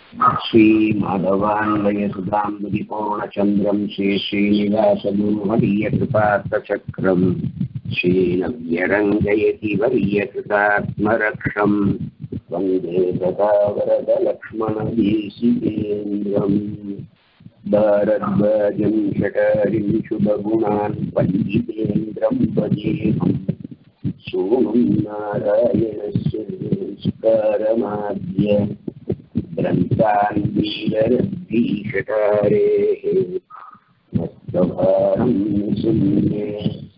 श्रीमाधवान्वयसुधाम्बुदिपूर्णचन्द्रम् श्रीश्रीनिवासगुरुवर्यकृपार्थचक्रम् श्रीनव्यरङ्गयति वर्यकृतात्मरक्षम् वन्दे गदावरदलक्ष्मणदेशिकेन्द्रम् भारद्वाजम् षटारिम् शुभगुणान् पण्डितेन्द्रम् वदेहम् सोमम् नारायणस्य संस्कारमाद्य ग्रन्थान् वीररद्भीषटारेः मस्तभारं शून्ये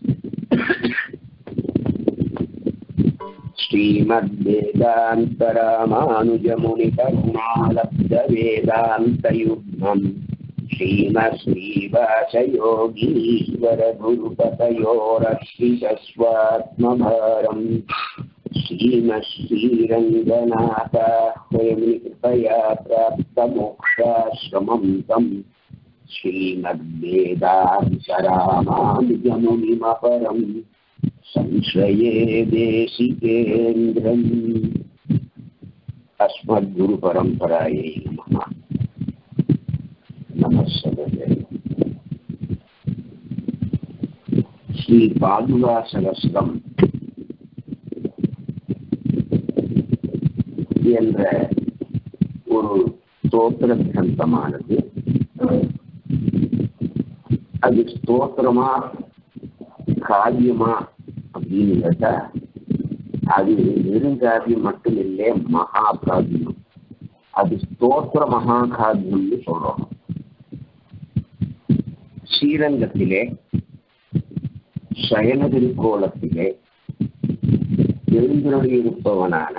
श्रीमद्वेदान्तरामानुजमुनिकरुणालब्धवेदान्तयुग्मम् श्रीमश्रीवासयोगीश्वरगुरुपतयोरर्पितस्वात्मभारम् श्रीमश्रीरङ्गनाथाह्वयमिकृपया प्राप्तमोक्षाश्रमं तम् श्रीमद्वेदान्तरामानुजमुनिमपरम् संश्रये देशिकेन्द्रम् अस्मद्गुरुपरम्परायै नमः नमः सदये श्रीपादुकासहस्रम् என்ற ஒரு ஸ்தோத்திர கிரந்தமானது அது ஸ்தோத்திரமா காவியமா அப்படின்னு கேட்டா அது நெருங்காவியம் மட்டும் இல்லை மகா காவியம் அது ஸ்தோத்திர மகா காவியம்னு சொல்றோம் ஸ்ரீரங்கத்திலே சயன திருக்கோலத்திலே எழுந்துருளியிருப்பவனான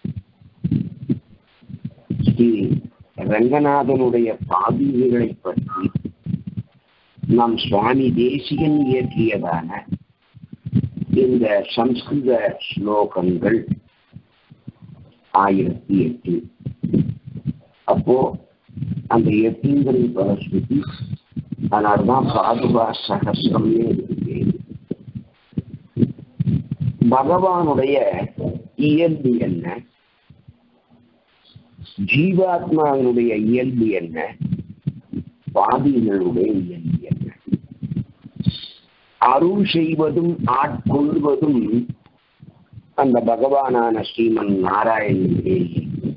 ஸ்ரீ ரங்கநாதனுடைய பாதிகளை பற்றி நம் சுவாமி தேசிகன் இயற்றியதான இந்த சம்ஸ்கிருத ஸ்லோகங்கள் ஆயிரத்தி எட்டு அப்போ அந்த எட்டுங்கிறது பலஸ்ருதி அதனால்தான் பாதுகா சகசிரம்னே இருக்கு பகவானுடைய இயல்பு என்ன ஜீவாத்மாவினுடைய இயல்பு என்ன பாதிகளுடைய இயல்பு என்ன அருள் செய்வதும் ஆட்கொள்வதும் அந்த பகவானான ஸ்ரீமன் நாராயணனுடைய இயல்பு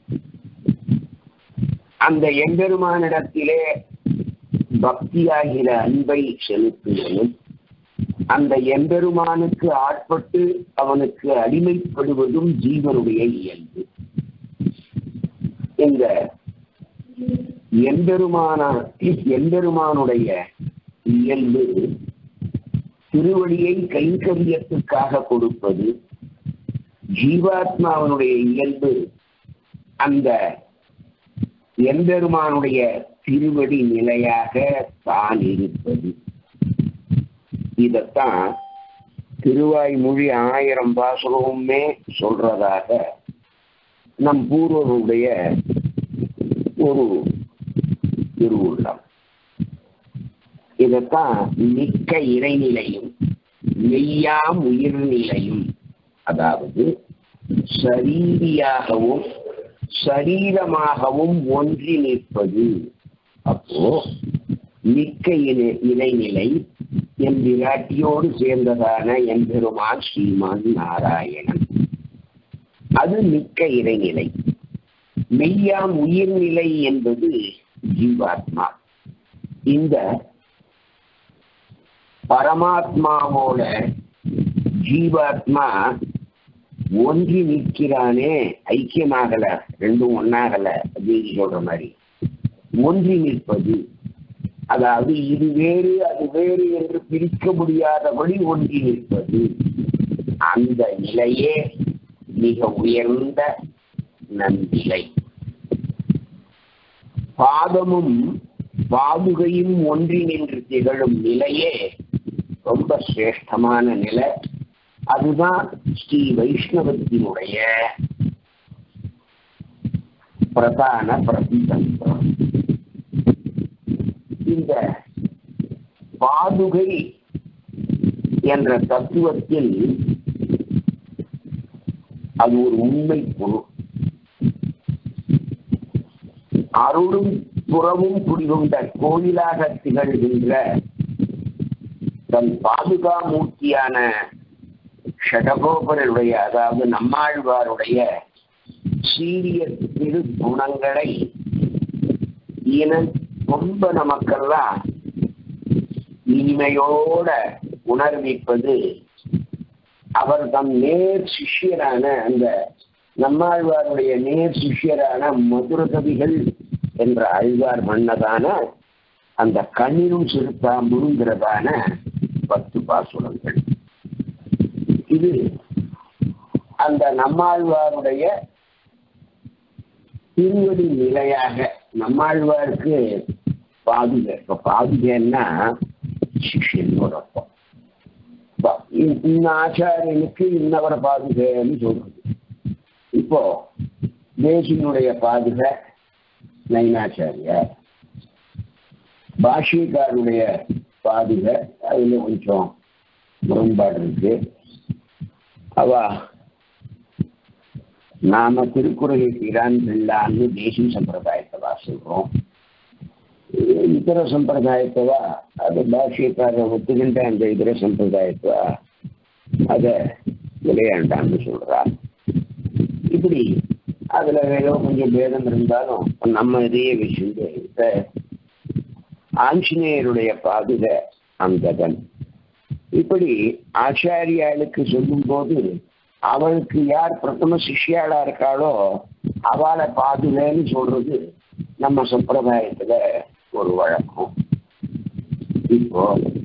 அந்த எம்பெருமானிடத்திலே பக்தியாகிற அன்பை செலுத்துவதும் அந்த எம்பெருமானுக்கு ஆட்பட்டு அவனுக்கு அடிமைப்படுவதும் ஜீவனுடைய இயல்பு இந்த எம்பெருமான எம்பெருமானுடைய இயல்பு திருவடியை கைங்கரியத்துக்காக கொடுப்பது ஜீவாத்மாவனுடைய இயல்பு அந்த எம்பெருமானுடைய திருவடி நிலையாக தான் இருப்பது இதத்தான் திருவாய்மொழி ஆயிரம் பாசகமுமே சொல்றதாக நம் பூர்வனுடைய ஒரு திருவுள்ளம் இதத்தான் மிக்க இறைநிலையும் மெய்யாம் உயிர்நிலையும் அதாவது சரீரியாகவும் சரீரமாகவும் ஒன்றி நிற்பது அப்போ மிக்க இணை இணைநிலை என் விராட்டியோடு சேர்ந்ததான என் பெருமான் ஸ்ரீமான் நாராயணன் அது மிக்க இறைநிலை மெய்யாம் உயிர்நிலை என்பது ஜீவாத்மா இந்த பரமாத்மாவோட ஜீவாத்மா ஒன்றி நிற்கிறானே ஐக்கியமாகல ரெண்டும் ஒன்னாகல அப்படின்னு சொல்ற மாதிரி ஒன்றி நிற்பது அதாவது இது வேறு அது வேறு என்று பிரிக்க முடியாதபடி ஒன்றி நிற்பது அந்த நிலையே மிக உயர்ந்த நன்னிலை பாதமும் பாதுகையும் ஒன்றி நின்று திகழும் நிலையே ரொம்ப சிரேஷ்டமான நிலை அதுதான் ஸ்ரீ வைஷ்ணவத்தினுடைய பிரதான பிரதிதந்திரம் இந்த பாதுகை என்ற தத்துவத்தில் அது ஒரு உண்மை பொருள் அருளும் புறமும் குடிகொண்ட கோயிலாக திகழ்கின்ற தன் பாதுகா மூர்த்தியான ஷடகோபருடைய அதாவது நம்மாழ்வாருடைய சீரிய திரு குணங்களை இன ரொம்ப நமக்கெல்லாம் இனிமையோட உணர்விப்பது அவர் தம் நேர் சிஷ்யரான அந்த நம்மாழ்வாருடைய நேர் சிஷ்யரான மதுரகவிகள் என்ற ஆழ்வார் மன்னதான அந்த கண்ணினும் சிறுத்தாம்புங்கிறதான பத்து பாசுரங்கள் இது அந்த நம்மாழ்வாருடைய திருவடி நிலையாக நம்மாழ்வாருக்கு பாதுகை இப்ப பாதுகைன்னா சிஷ்யனோட அர்த்தம் இந்த ஆச்சாரியனுக்கு இன்னவர பாதுகைன்னு சொல்றது இப்போ தேசியனுடைய பாதுகை நைனாச்சாரியார் பாஷிகாருடைய பாதுகை அதுல கொஞ்சம் முரண்பாடு இருக்கு அவ நாம திருக்குறளை தீரான் பிள்ளான்னு தேசிய சம்பிரதாயத்தை சொல்றோம் இதர சம்பிரதாயத்தவா அது பாஷியக்காரரை ஒத்துக்கின்ற அந்த இதர சம்பிரதாயத்தவா அதை விளையாண்டான்னு சொல்றா இப்படி அதுல ஏதோ கொஞ்சம் பேதம் இருந்தாலும் நம்ம இதையே வச்சுட்டு இப்ப ஆஞ்சநேயருடைய பாதுகை அந்தகன் இப்படி ஆச்சாரியாளுக்கு சொல்லும் போது அவளுக்கு யார் பிரதம சிஷ்யாளா இருக்காளோ அவளை பாதுகைன்னு சொல்றது நம்ம சம்பிரதாயத்துல ஒரு வழக்கம் இப்போ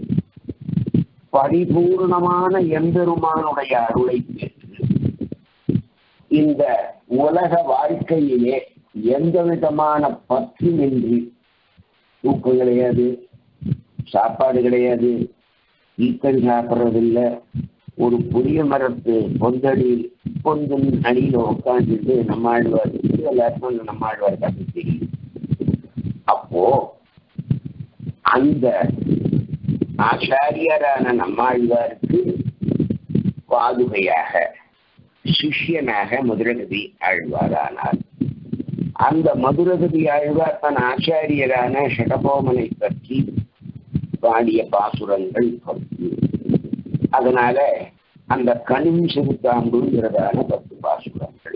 பரிபூர்ணமான எம்பெருமானுடைய அருளை பெற்று இந்த உலக வாழ்க்கையிலே எந்த விதமான பற்றுமின்றி தூக்கம் கிடையாது சாப்பாடு கிடையாது ஈத்தல் சாப்பிட்றதில்லை ஒரு புளிய மரத்து பொந்தடி பொந்தன் அடியில் உட்காந்துட்டு நம்மாழ்வார் எல்லாருக்கும் அந்த நம்மாழ்வார் கதை தெரியும் அப்போ அந்த ஆச்சாரியரான நம்மாழ்வாருக்கு பாதுகையாக சிஷ்யனாக மதுரகதி ஆழ்வாரானார் அந்த மதுரகதி ஆழ்வார் தன் ஆச்சாரியரான ஷடபோமனை பற்றி பாடிய பாசுரங்கள் பத்து அதனால அந்த கனிம் சிறுத்தாம்புங்கிறதான பத்து பாசுரங்கள்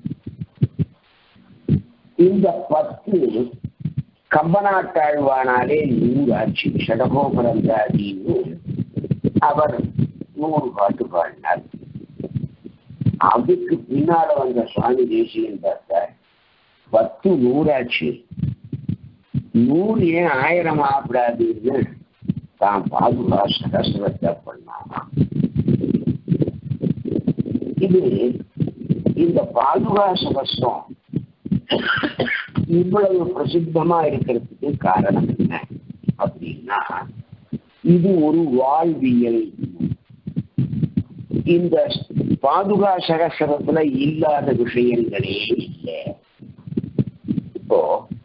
இந்த பத்து கம்பநாட்டாழ்வானாலே நூறாட்சி ஷடகோபரந்தாதின்னு அவர் நூறு பாட்டு பாடினார் அதுக்கு பின்னால வந்த சுவாமி தேசியன் பார்த்தார் பத்து நூறாச்சு நூறு ஏன் ஆயிரம் ஆகக்கூடாதுன்னு தான் பாதுகா சகசிரத்தை பண்ணாமா இது இந்த பாதுகா சகசிரம் இவ்வளவு பிரசித்தமா இருக்கிறதுக்கு காரணம் என்ன அப்படின்னா இது ஒரு வாழ்வியல் இந்த பாதுகா சகசரத்துல இல்லாத விஷயங்களே இல்லை இப்போ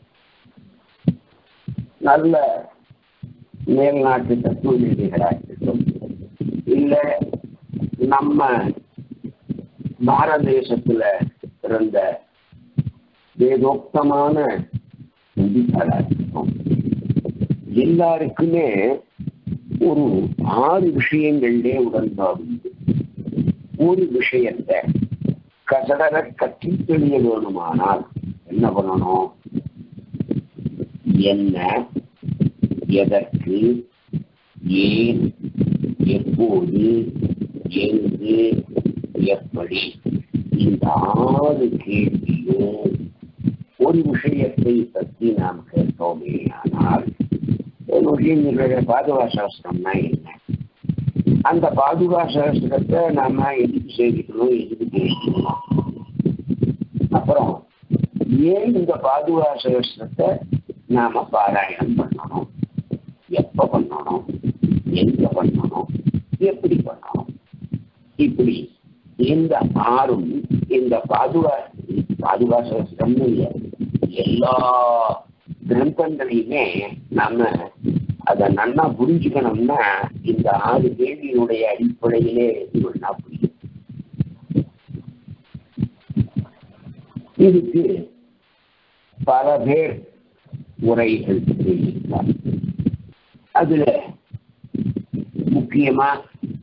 நல்ல மேல்நாட்டு தத்துவ நிலைகளாகட்டும் இல்ல நம்ம பாரத தேசத்துல பிறந்த வேதோக்தமான நம்பிக்கைகளாகட்டும் எல்லாருக்குமே ஒரு ஆறு விஷயங்களிலே உடன்பாடு உண்டு ஒரு விஷயத்தை கசடர கற்றி தெளிய வேணுமானால் என்ன பண்ணணும் என்ன எதற்கு ஏன் எப்போது எங்கு எப்படி இந்த ஆறு கேள்வியும் ஒரு விஷயத்தை பற்றி நாம் கேட்டோமே ஆனால் விஷயங்களுடைய பாதுகா சாஸ்திரம்னா என்ன அந்த பாதுகா சாஸ்திரத்தை நாம எதுக்கு சேவிக்கணும் எதுக்கு பேசணும் அப்புறம் ஏன் இந்த பாதுகா சாஸ்திரத்தை நாம பாராயணம் பண்ணணும் எப்ப பண்ணணும் எங்க பண்ணணும் எப்படி பண்ணணும் இப்படி இந்த ஆறும் இந்த பாதுகா பாதுகா சாஸ்திரம்னு இல்லை எல்லா கிரந்தங்களையுமே நாம அதை நன்னா புரிஞ்சுக்கணும்னா இந்த ஆறு கேள்வியினுடைய அடிப்படையிலே நன்னா புரியும் இதுக்கு பல பேர் உரைகள் எழுதியிருக்கார் அதுல முக்கியமா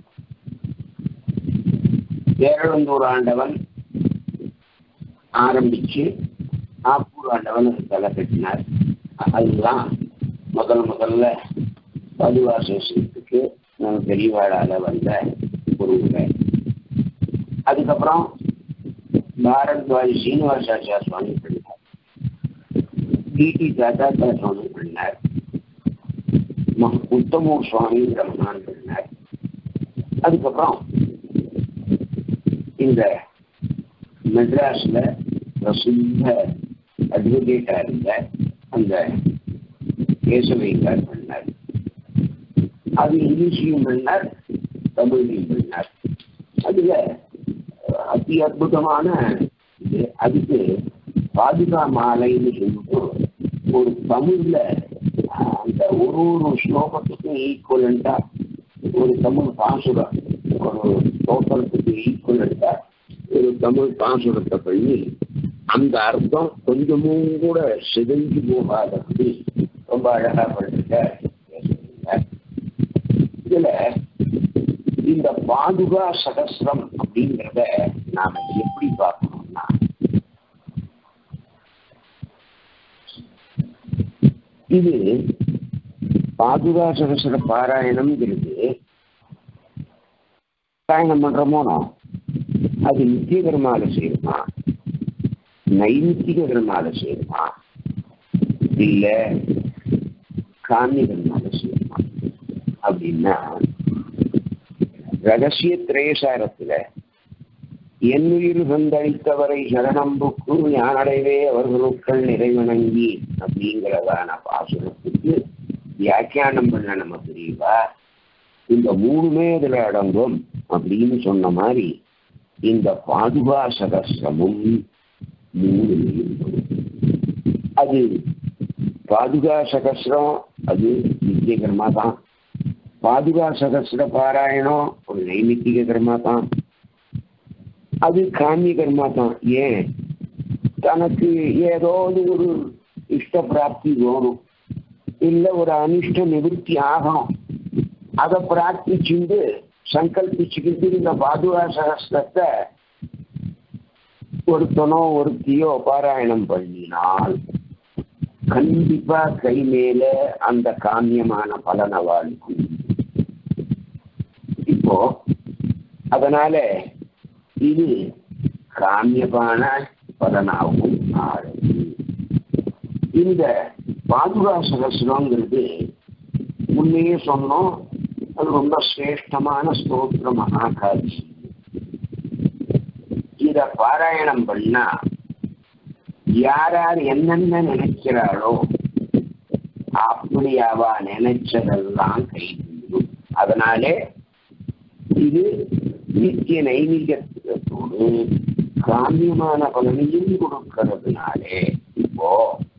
பேரளந்தூர் ஆண்டவன் ஆரம்பிச்சு ஆப்பூர் ஆண்டவன் தலை கட்டினார் அதுதான் முதல் முதல்ல பதுவாசத்துக்கு நம்ம பெரியவாழால வந்த ஒரு உரை அதுக்கப்புறம் பாரத்வாஜ் சீனிவாசாச்சார சுவாமி பண்ணார் டிடி தாத்தாச்சா சுவாமி பண்ணார் உத்தமூர் சுவாமி பிரம்மன் பண்ணார் அதுக்கப்புறம் இந்த மெட்ராஸ்ல பிரசித்த அட்வொகேட்டா இருந்த அந்த கேசவைக்கார் பண்ணார் அது இங்கிலீஷ்லையும் பண்ணார் தமிழ்லையும் பண்ணார் அதுல அதி அற்புதமான இது அதுக்கு பாதுகா மாலைன்னு சொல்லிட்டு ஒரு தமிழ்ல அந்த ஒரு ஒரு ஸ்லோகத்துக்கும் ஈக்குவலண்டா ஒரு தமிழ் பாசுரம் ஒரு தோற்றத்துக்கு ஈக்குவலண்டா ஒரு தமிழ் பாசுரத்தை பண்ணி அந்த அர்த்தம் கொஞ்சமும் கூட சிதைஞ்சு போகாதபடி ரொம்ப அழகா பண்ணிருக்க இதுல இந்த பாதுகா சகசிரம் அப்படிங்கிறத நாம எப்படி பார்க்கணும்னா இது பாதுகா சகசிர பாராயணம்ங்கிறது பாராயணம் பண்றோமோனோ அது நித்திய கர்மால செய்யுமா நைமித்திக கர்மால செய்யுமா இல்ல காமிய கர்மால செய்யுமா அப்படின்னா ரகசிய திரேசாரத்துல என்னுயிர் சந்தளித்தவரை சரணம்புக்கு ஞானடைவே அவர்களுக்கள் நிறைவணங்கி அப்படிங்கிறதான பாசுரத்துக்கு வியாக்கியானம் பண்ண நம்ம பிரிவா இந்த மூணுமே இதுல அடங்கும் அப்படின்னு சொன்ன மாதிரி இந்த பாதுகா சகசிரமும் மூணு அது பாதுகா சகசிரம் அது நித்தியகரமா தான் பாதுகா சகசிர பாராயணம் ஒரு நைமித்திக கர்மா தான் அது காமிய கர்மா தான் ஏன் தனக்கு ஏதாவது ஒரு இஷ்ட பிராப்தி வேணும் இல்ல ஒரு அனிஷ்ட நிவர்த்தி ஆகணும் அதை பிரார்த்திச்சுண்டு சங்கல்பிச்சுக்கிட்டு இந்த பாதுகா சகஸ்திரத்தை ஒருத்தனோ ஒருத்தியோ பாராயணம் பண்ணினால் கண்டிப்பா கை மேல அந்த காமியமான பலனை வாழ்க்கும் இப்போ அதனால இது காமியமான பலனாகவும் ஆறுது இந்த பாதுகா சகசிரங்கிறது முன்னையே சொன்னோம் அது ரொம்ப சிரேஷ்டமான ஸ்தோத்திர மகாகாட்சி இத பாராயணம் பண்ணா யார் யார் என்னென்ன நினைக்கிறாளோ அப்படி அவ நினைச்சதெல்லாம் கைவிடும் அதனாலே இது நித்திய நைமிகத்தோடு காமியமான பலனையும் கொடுக்கிறதுனாலே இப்போ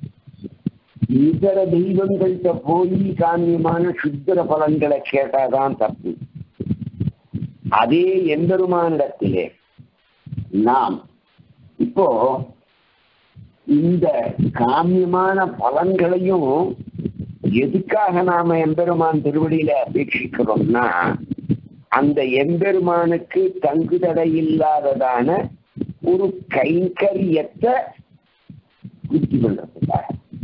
இதர தெய்வங்கள்கிட்ட போய் காமியமான சுத்தர பலன்களை கேட்டாதான் தப்பு அதே எம்பெருமானிடத்திலே நாம் இப்போ இந்த காமியமான பலன்களையும் எதுக்காக நாம எம்பெருமான் திருவடியில அபேட்சிக்கிறோம்னா அந்த எம்பெருமானுக்கு தங்குதடை இல்லாததான ஒரு கைங்கரியத்தை புரிஞ்சு கொள்றதுக்காக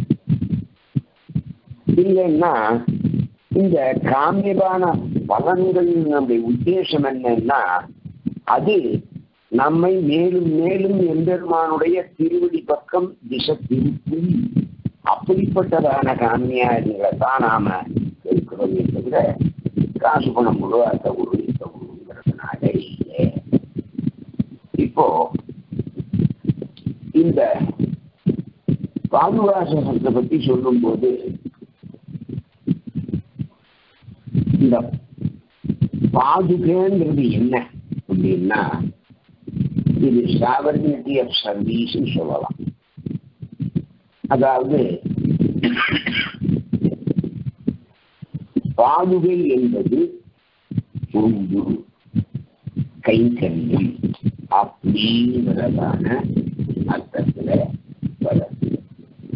இல்லைன்னா இந்த காமியமான பலன்கள் நம்முடைய உத்தேசம் என்னன்னா அது நம்மை மேலும் மேலும் எம்பெருமானுடைய திருவடி பக்கம் திசை திருப்பி அப்படிப்பட்டதான காமியாதிகளை தான் நாம இருக்கிறோம் தவிர காசு பணம் முழு அந்த குரு இந்த குருங்கிறதுனால இல்லை இப்போ இந்த பாதுகாசத்தை பத்தி சொல்லும்போது இந்த பாதுகைங்கிறது என்ன அப்படின்னா இது சாவர்னிட்டி ஆஃப் சர்வீஸ் சொல்லலாம் அதாவது பாதுகை என்பது உண்டு கைங்கரியம் அப்படிங்கிறதான அர்த்தத்துல வருது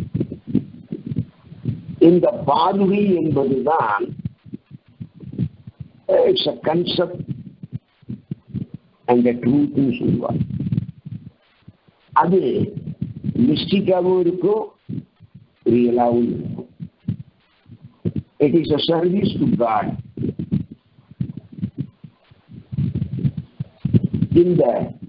இந்த பாதுகை என்பதுதான் இட்ஸ் அ கன்செப்ட் அந்த ட்ரூத்னு சொல்லுவாங்க அது மிஸ்டிக்காகவும் இருக்கும் ரியலாகவும் இருக்கும் it is a service to God இந்த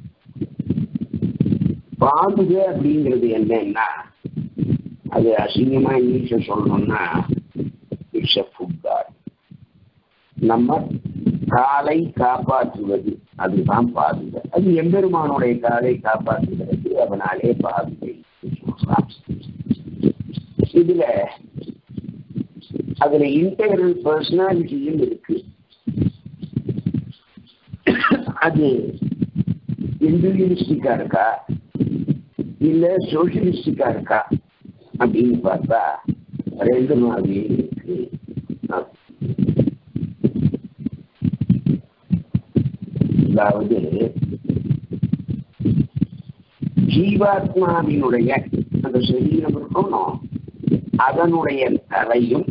பாதுகை அப்படிங்கிறது என்னன்னா அது அசிங்கமா இங்கிலீஷ்ல சொல்லணும்னா இட்ஸ் அ ஃபுட் காட் நம்ம காலை காப்பாற்றுவது அதுதான் பாதுகை அது எம்பெருமானுடைய காலை காப்பாற்றுகிறது அதனாலே பாதுகை இதுல அதுல இன்டெகிரல் பர்சனாலிட்டியும் இருக்கு அது இண்டிவிஜுவலிஸ்டிக்கா இருக்கா இல்ல சோசியலிஸ்டிக்கா இருக்கா அப்படின்னு பார்த்தா ரெண்டு மாதிரி இருக்கு அதாவது ஜீவாத்மாவினுடைய அந்த சரீரம் இருக்கணும் அதனுடைய தலையும்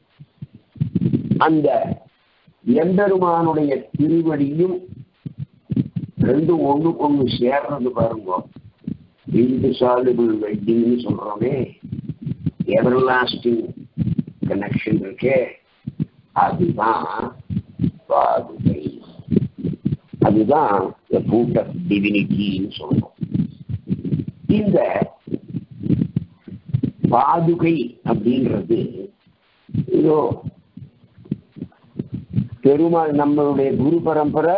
அந்த எம்பெருமானுடைய திருவடியும் ரெண்டும் ஒண்ணுக்கு ஒண்ணு சேர்றது பாருங்க இன்டிசாலிபிள் வெட்டிங்னு சொல்றோமே எவர் லாஸ்டிங் கனெக்ஷன் இருக்கே அதுதான் பாதுகை அதுதான் ஃபூட் ஆஃப் டிவினிட்டின்னு சொல்றோம் இந்த பாதுகை அப்படின்றது இதோ பெருமாள் நம்மளுடைய குரு பரம்பரை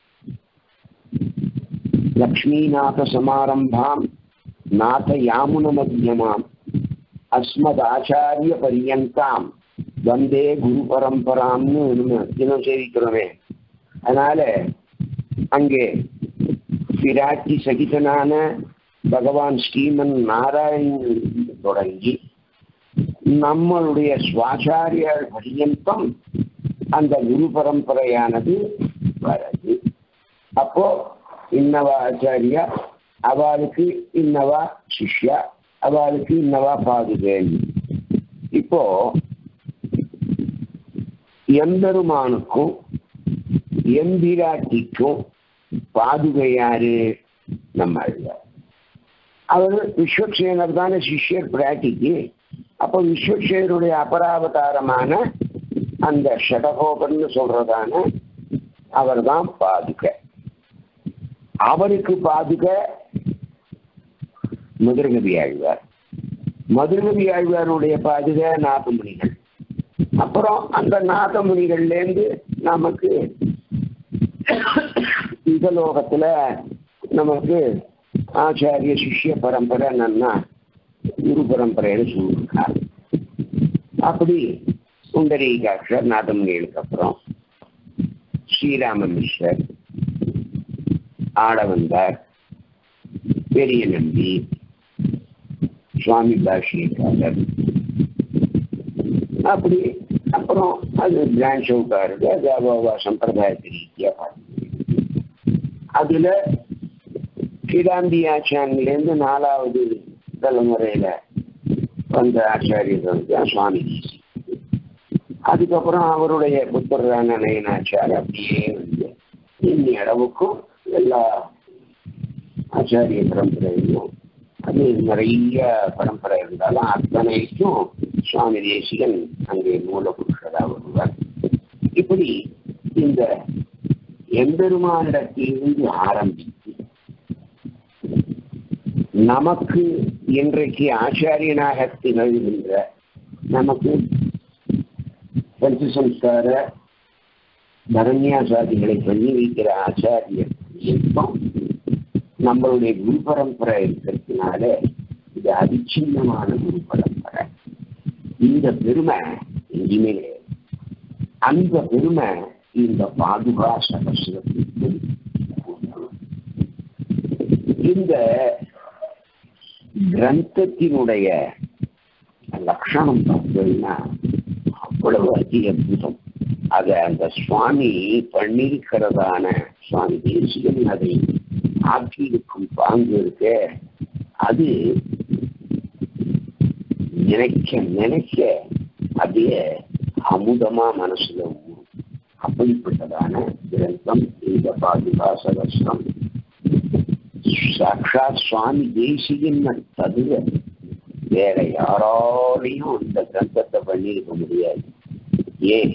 லக்ஷ்மீநாத சமாரம்பாம் நாத யாமுன மத்தியமாம் அஸ்மத் ஆச்சாரிய பரியந்தாம் வந்தே குரு பரம்பராம்னு நம்ம தினம் சேவிக்கிறோமே அதனால அங்கே பிராட்டி சகிதனான பகவான் ஸ்ரீமன் நாராயணன் தொடங்கி நம்மளுடைய சுவாச்சாரியார் பரியந்தம் அந்த குரு பரம்பரையானது வருது அப்போ இன்னவா ஆச்சாரியா அவளுக்கு இன்னவா சிஷ்யா அவளுக்கு இன்னவா பாதுகேள் இப்போ எம்பெருமானுக்கும் எம்பிராட்டிக்கும் பாதுகை யாரு நம்ம அழுவார் அவர் விஸ்வக்சேனர் தானே சிஷ்யர் பிராட்டிக்கு அப்போ விஸ்வக்சேனருடைய அபராவதாரமான அந்த ஷடகோபன்னு சொல்றதான அவர் தான் பாதுகை அவருக்கு பாதுகை மதுரகவி ஆழ்வார் மதுரகவி ஆழ்வாருடைய பாதுகை நாதமுனிகள் அப்புறம் அந்த நாதமுனிகள்லேருந்து நமக்கு இந்த லோகத்துல நமக்கு ஆச்சாரிய சிஷ்ய பரம்பரை நன்னா குரு பரம்பரைன்னு சொல்லியிருக்கார் அப்படி சுந்தரீகாட்சர் நாதமுனிகளுக்கு அப்புறம் ஸ்ரீராம மிஸ்ரர் ஆடவந்தார் பெரிய நம்பி சுவாமி பாஷியக்காரர் அப்படி அப்புறம் அது பிரான்ச் அவுட் ஆகுது அது அவாவா சம்பிரதாயத்து ரீதியா அதுல கிடாம்பி ஆச்சான்லேருந்து நாலாவது தலைமுறையில வந்த ஆச்சாரியர்கள் தான் சுவாமி அதுக்கப்புறம் அவருடைய புத்தரான நயனாச்சார் அப்படியே வந்து இன்னி அளவுக்கும் எல்லா ஆச்சாரிய பரம்பரையிலும் அது நிறைய பரம்பரை இருந்தாலும் அத்தனைக்கும் சுவாமி தேசிகன் அங்கே மூல புருஷராக வருவார் இப்படி இந்த எம்பெருமானிடத்திலிருந்து ஆரம்பித்து நமக்கு இன்றைக்கு ஆச்சாரியனாக திகழ்கின்ற நமக்கு பஞ்சசம்ஸ்கார தரண்யாசாதிகளை பண்ணி வைக்கிற ஆச்சாரியர் இயக்கம் நம்மளுடைய குரு பரம்பரை இருக்கிறதுனால இது அதிச்சின்னமான குரு பரம்பரை இந்த பெருமை எங்கேயுமே கிடையாது அந்த பெருமை இந்த பாதுகா சகசிரத்திற்கு இந்த கிரந்தத்தினுடைய லட்சணம் பார்த்தீங்கன்னா அவ்வளவு அதி அற்புதம் அதை அந்த சுவாமி பண்ணிருக்கிறதான சுவாமி தேசிகன் அதை ஆக்கியிருக்கும் பாங்கு இருக்க அது நினைக்க நினைக்க அப்படியே அமுதமா மனசுல ஊறும் அப்படிப்பட்டதான கிரந்தம் இந்த பாதுகா சகஸ்ரம் சாட்சாத் சுவாமி தேசிகன் தவிர வேற யாராலையும் இந்த கிரந்தத்தை பண்ணியிருக்க முடியாது ஏன்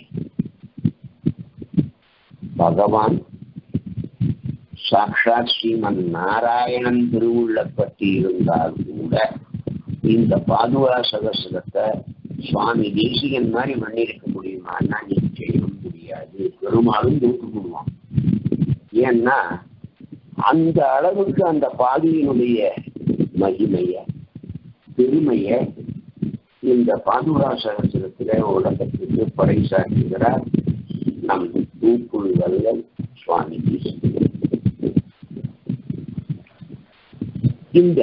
பகவான் சாட்சாத் ஸ்ரீமன் நாராயணன் திருவுள்ளப்பட்டு இருந்தால் கூட இந்த பாதுகா சகசரத்தை சுவாமி தேசிகன் மாதிரி பண்ணியிருக்க முடியுமான்னா நிச்சயம் முடியாது பெருமாளும் தூத்துக்குடுவான் ஏன்னா அந்த அளவுக்கு அந்த பாதியினுடைய மகிமைய பெருமைய இந்த பாதுகா சகசரத்தில உலகத்துக்கு பறைசாற்றுகிறார் நம் தூக்குள் வல்லல் சுவாமி தேசிகன் இந்த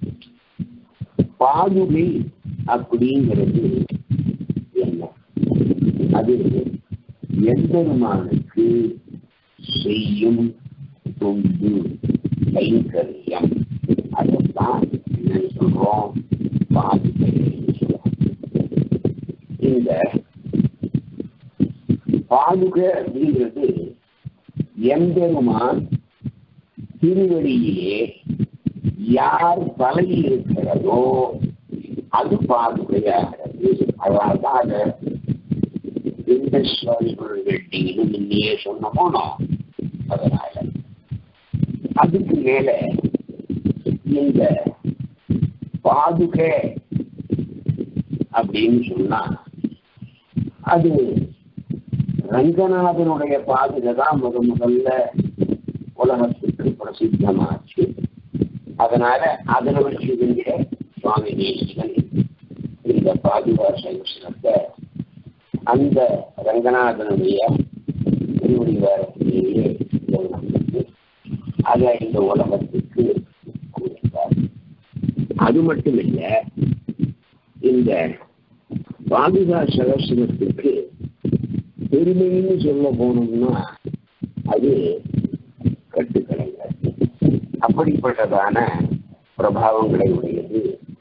பாதுகை அப்படிங்கிறது என்ன அது எம்பெருமானுக்கு செய்யும் தொண்டு கைங்கரியம் அதுதான் என்ன சொல்றோம் பாதுகை இந்த பாதுகை அப்படிங்கிறது எம்பெருமான் திருவடியிலே யார் தலை இருக்கிறதோ அது பாதுகையாகிறது அதனால்தான் அதை எந்த சுவாமிகள் வெட்டின்னு முன்னையே சொன்னமோனோ அதனால அதுக்கு மேல இந்த பாதுகை அப்படின்னு சொன்னா அது ரங்கநாதனுடைய பாதுகை தான் முத முதல்ல உலகத்துக்கு பிரசித்தமாச்சு அதனால அதுல வச்சு இருந்த சுவாமி தேசிகன் இந்த பாதுகா சங்கத்தை அந்த ரங்கநாதனுடைய திருவடிவாரத்திலேயே அதை இந்த உலகத்துக்கு கொடுத்தார் அது மட்டும் இல்ல இந்த பாதுகா சகசிரத்துக்கு பெருமைன்னு சொல்ல போனோம்னா அது கட்டுக்கலைங்க அப்படிப்பட்டதான பிரபாவங்களை உடையது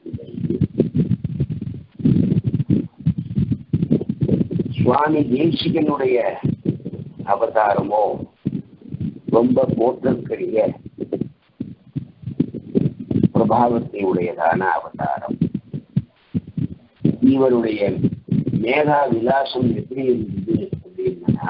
சுவாமி தேசிகனுடைய அவதாரமோ ரொம்ப போற்றற்கரிய பிரபாவத்தை உடையதான அவதாரம் இவருடைய மேகா விலாசம் எப்படி இருந்தது அப்படின்னா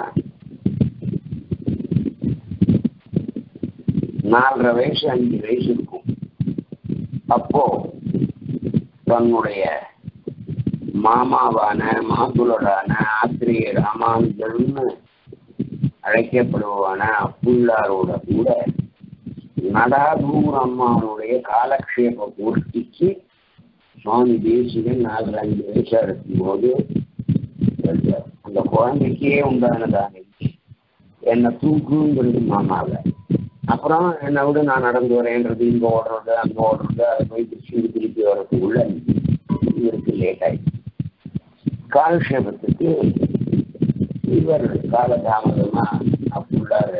நாலரை வயசு அஞ்சு வயசு இருக்கும் அப்போ தன்னுடைய மாமாவான மாதுளரான ஆத்திரிய ராமானுஜர்னு அழைக்கப்படுவான அப்புள்ளாரோட கூட நடாதூர் அம்மாவுடைய காலக்ஷேப பூர்த்திக்கு சுவாமி தேசிகன் நாலு அஞ்சு வயசா இருக்கும்போது அந்த குழந்தைக்கே உண்டானதான என்னை தூக்குங்கிறது மாமாவை அப்புறம் என்னை விட நான் நடந்து வரேன்றது இங்கே ஓடுறது அங்கே ஓடுறது அதை போய் திருச்சி திருப்பி வரதுக்குள்ள இவருக்கு லேட் ஆயிடுச்சு காலக்ஷேபத்துக்கு இவர் காலதாமதமா அப்படிள்ளாரு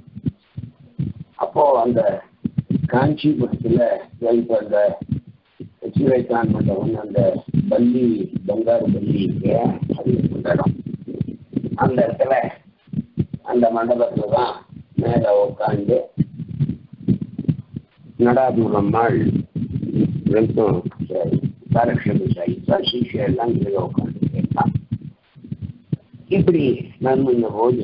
அப்போ அந்த காஞ்சிபுரத்துல இப்போ அந்த சிவைத்தான் மண்டபம் அந்த பள்ளி பங்காரு பள்ளி அது இடம் அந்த இடத்துல அந்த மண்டபத்துல தான் மேல உட்காந்து நடாதூரம்மாள் ரெண்டும் காலக்ஷேபம் சாயிச்சா சிஷியா எல்லாம் கீழே உட்காந்து கேட்பான் இப்படி நன்முன்ன போது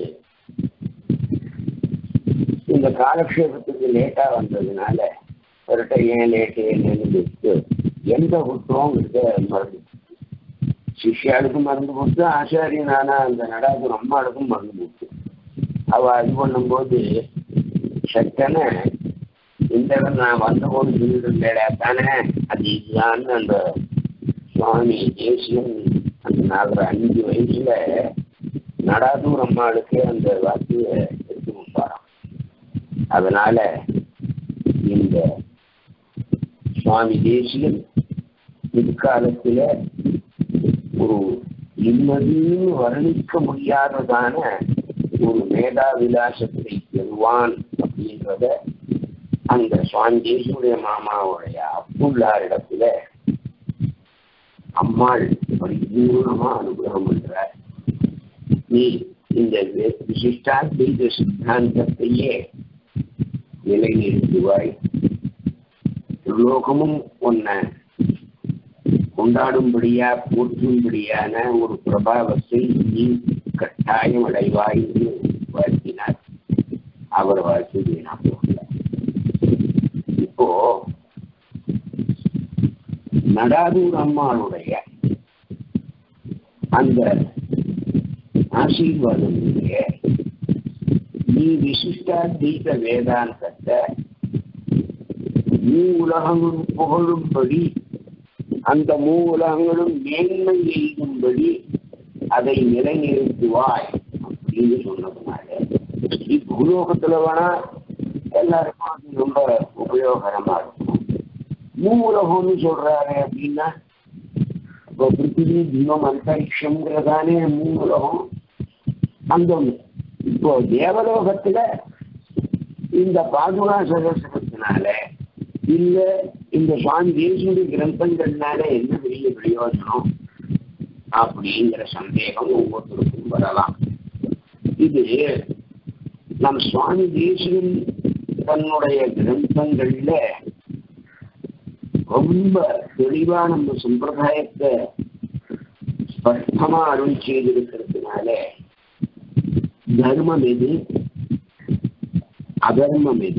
இந்த காலக்ஷேபத்துக்கு லேட்டா வந்ததுனால அவர்கிட்ட ஏன் லேட்டு என்னன்னு கேட்டு எந்த புத்தகங்கிறத மறந்து சிஷ்யாளுக்கும் மறந்து போட்டு ஆச்சாரியனான அந்த நடாதுரம் அம்மாளுக்கும் மறந்து போட்டு அவ இது பண்ணும்போது சட்டன இந்த இடம் நான் வந்தபோது சொல்லிட்டு தானே அது இதுதான்னு அந்த சுவாமி தேசியம் அந்த நாலரை அஞ்சு வயசுல நடாதூர் அம்மாளுக்கு அந்த வார்த்தையை எடுத்து கொடுப்பாராம் அதனால இந்த சுவாமி தேசியன் பிற்காலத்துல ஒரு நிம்மதியும் வர்ணிக்க முடியாததான ஒரு மேதா விலாசத்தை பெறுவான் அப்படின்றத அந்த சுவாமி தேசியுடைய மாமாவுடைய அப்புள்ளார் இடத்துல அம்மாள் பரிபூர்ணமா அனுகிரகம் பண்றார் நீ இந்த வி- விசிஷ்டாத்வைத சித்தாந்தத்தையே நிலைநிறுத்துவாய் லோகமும் உன்னை கொண்டாடும்படியா போற்றும்படியான ஒரு பிரபாவத்தை நீ கட்டாயம் அடைவாய் என்று வாழ்த்தினார் அவர் வாழ்த்து வீணா போகல இப்போ நடாதூர் அம்மாளுடைய அந்த ஆசீர்வாதம் இங்கே நீ விசிஷ்டாத்வைத வேதாந்தத்தை மூ உலகங்களும் புகழும்படி அந்த மூ உலகங்களும் மேன்மை எய்தும்படி அதை நிலைநிறுத்துவாய் அப்படின்னு சொன்னதுனால பூலோகத்துல வேணா எல்லாருக்கும் அது ரொம்ப உபயோகரமா இருக்கும் மூ உலகம்னு சொல்றாரு அப்படின்னா இப்போ பிருத்திவி தீபம் அந்தரிக்ஷங்கிறதானே மூ உலகம் அந்த இப்போ தேவலோகத்துல இந்த பாதுகா சதசனத்தினால இல்ல இந்த சுவாமி தேசியுடைய கிரந்தங்கள்னால என்ன பெரிய பிரயோஜனம் அப்படிங்கிற சந்தேகம் ஒவ்வொருத்தருக்கும் வரலாம் இது நம் சுவாமி தேசியன் தன்னுடைய கிரந்தங்கள்ல ரொம்ப தெளிவா நம்ம சம்பிரதாயத்தை ஸ்பஷ்டமா அருள் செய்திருக்கிறதுனால தர்மம் எது அதர்மம் எது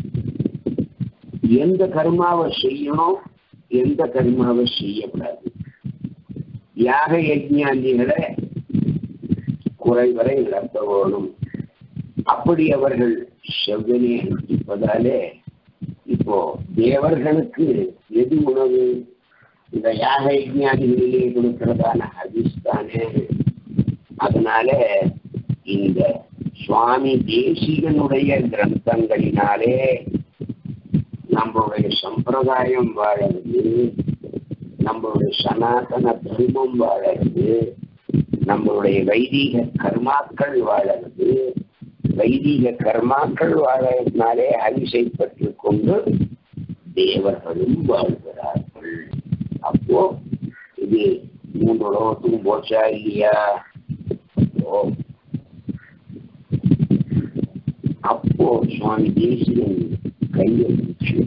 எந்த கர்மாவை செய்யணும் எந்த கர்மாவை செய்யக்கூடாது யாக யஜ்ஞாந்திகளை குறைவரை நடத்த வேணும் அப்படி அவர்கள் செவ்வனே அனுஷ்டிப்பதாலே இப்போ தேவர்களுக்கு எது உணவு இந்த யாக யஜ்ஞானிகளிலே கொடுக்கிறதான ஹதிஸ்தானே அதனால இந்த சுவாமி தேசிகனுடைய கிரந்தங்களினாலே நம்மளுடைய சம்பிரதாயம் வாழறது நம்மளுடைய சனாதன தர்மம் வாழறது நம்மளுடைய வைதீக கர்மாக்கள் வாழறது வைதீக கர்மாக்கள் வாழறதுனாலே அரிசை பற்றி கொண்டு தேவர்களும் வாழ்கிறார்கள் அப்போ இது மூன்று உலகத்துக்கும் போச்சா இல்லையா அப்போ அப்போ சுவாமி தேசியன் கையை பிடிச்சு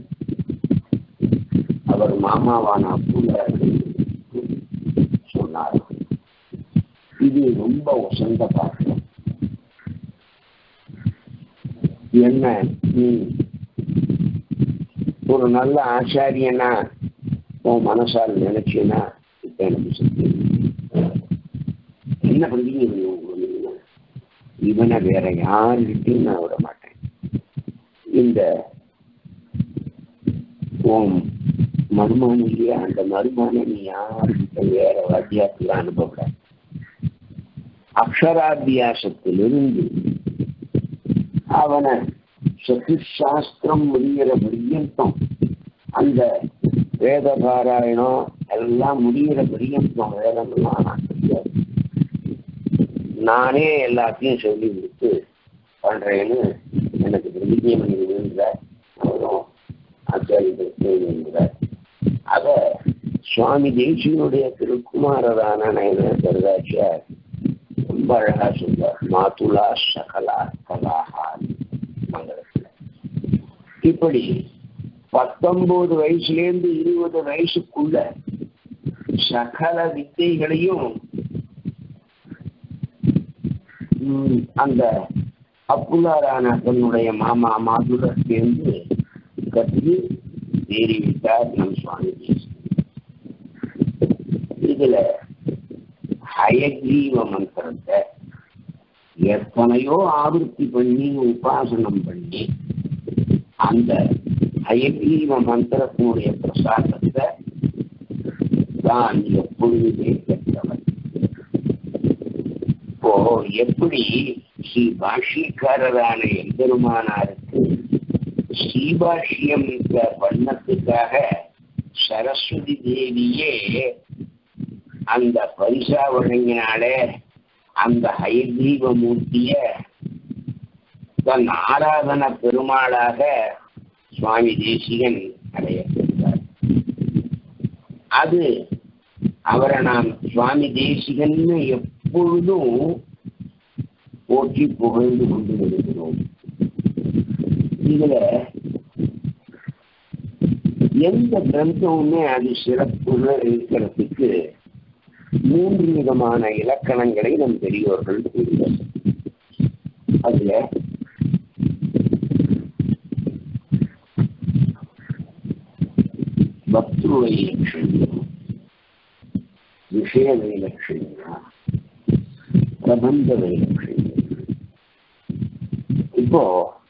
அவர் மாமாவான அப்புள்ளார்கள் சொன்னார் இது ரொம்ப உசந்த பாத்திரம் என்ன நீ ஒரு நல்ல ஆச்சாரியனா உன் மனசால் நினைச்சேன்னா இப்ப எனக்கு சக்தி என்ன பண்றீங்க இவனை உங்களுக்கு? இவனை வேற யாருக்கிட்டையும் நான் விட மாட்டேன் இந்த உன் மருமானம் இல்லையா அந்த மருமானை நீ யாருக்கிட்ட வேற வாத்தியாத்துல அனுப்பக்கூடாது அக்ஷராபியாசத்திலிருந்து அவனை சத்துசாஸ்திரம் முடிகிற பரியந்தம் அந்த வேத பாராயணம் எல்லாம் முடிகிற பரியந்தம் வேதம்லாம் நான் தெரியாது நானே எல்லாத்தையும் சொல்லி கொடுத்து பண்றேன்னு எனக்கு பிரதிஜை பண்ணி விழுந்தார் அவரும் ஆச்சாரியர் அத சுவாமி தேசியனுடைய திருக்குமாரரான நயன கருதாச்சியார் ரொம்ப அழகா சொல்றார் மாதுலா சகலா கலாஹா மங்களத்துல இப்படி பத்தொன்பது வயசுலேருந்து இருபது வயசுக்குள்ள சகல வித்தைகளையும் ம், அந்த அப்புலாரான தன்னுடைய மாமா மாதுலர் சேர்ந்து கற்று ஏறிவிட்டார் நம் சுவாமி தேசிகன். இதுல ஹயக்ரீவ மந்திரத்தை எத்தனையோ ஆவர்த்தி பண்ணி உபாசனம் பண்ணி அந்த ஹயக்ரீவ மந்திரத்தினுடைய பிரசாதத்தை தான் எப்பொழுதுமே பெற்றவர் இப்போ எப்படி ஸ்ரீ பாஷ்யக்காரரான எம்பெருமானாருக்கு ஸ்ரீபாஷ்யம் இந்த பண்ணத்துக்காக சரஸ்வதி தேவியே அந்த பரிசா வழங்கினாலே அந்த ஹயக்ரீவ மூர்த்திய தன் ஆராதன பெருமாளாக சுவாமி தேசிகன் அடையப்பட்டார் அது அவரை நாம் சுவாமி தேசிகன்னு எப்பொழுதும் போற்றி புகழ்ந்து கொண்டு இருக்கிறோம் இதுல எந்த கிரந்தமுமே அது சிறப்புன்னு இருக்கிறதுக்கு மூன்று விதமான இலக்கணங்களை நம் பெரியோர்கள் கூறுவர் அதுல பக்திரு வைலட்சண்யம் விஷய வைலட்சண்யம் பிரபந்த வைலட்சண்யம் இப்போ